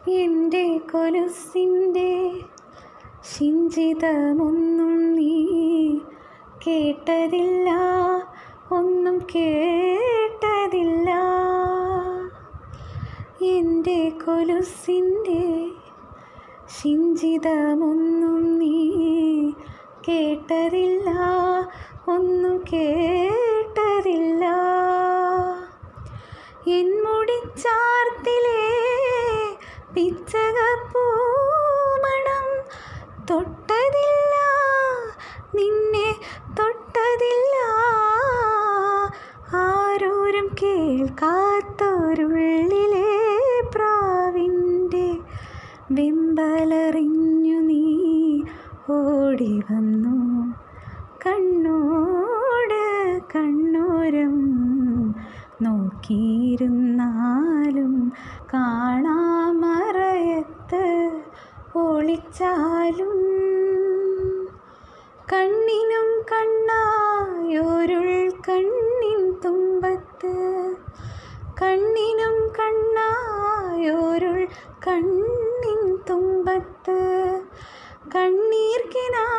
എൻ്റെ കൊലുസിൻ്റെ ശിഞ്ചിതമൊന്നും നീ കേട്ടതില്ല ഒന്നും കേട്ടതില്ല എൻ്റെ കൊലുസിൻ്റെ ശിഞ്ചിതമൊന്നും നീ കേട്ടതില്ല ഒന്നും കേട്ടതില്ല എൻ മുടിച്ചാർത്തിലെ പിച്ചകപ്പൂമണം തൊട്ടതില്ല നിന്നെ തൊട്ടതില്ല ആരോരും കേൾക്കാത്തൊരുള്ളിലെ പ്രാവിൻ്റെ വെമ്പലറിഞ്ഞു നീ ഓടി വന്നു കണ്ണോട് കണ്ണോരം നോക്കിയിരുന്നാലും കാണാമറയത്ത് ഒളിച്ചാലും കണ്ണിനും കണ്ണായൊരുൾ കണ്ണിൻ തുമ്പത്ത് കണ്ണിനും കണ്ണായൊരുൾ കണ്ണിൻ തുമ്പത്ത് കണ്ണീർക്കിനാ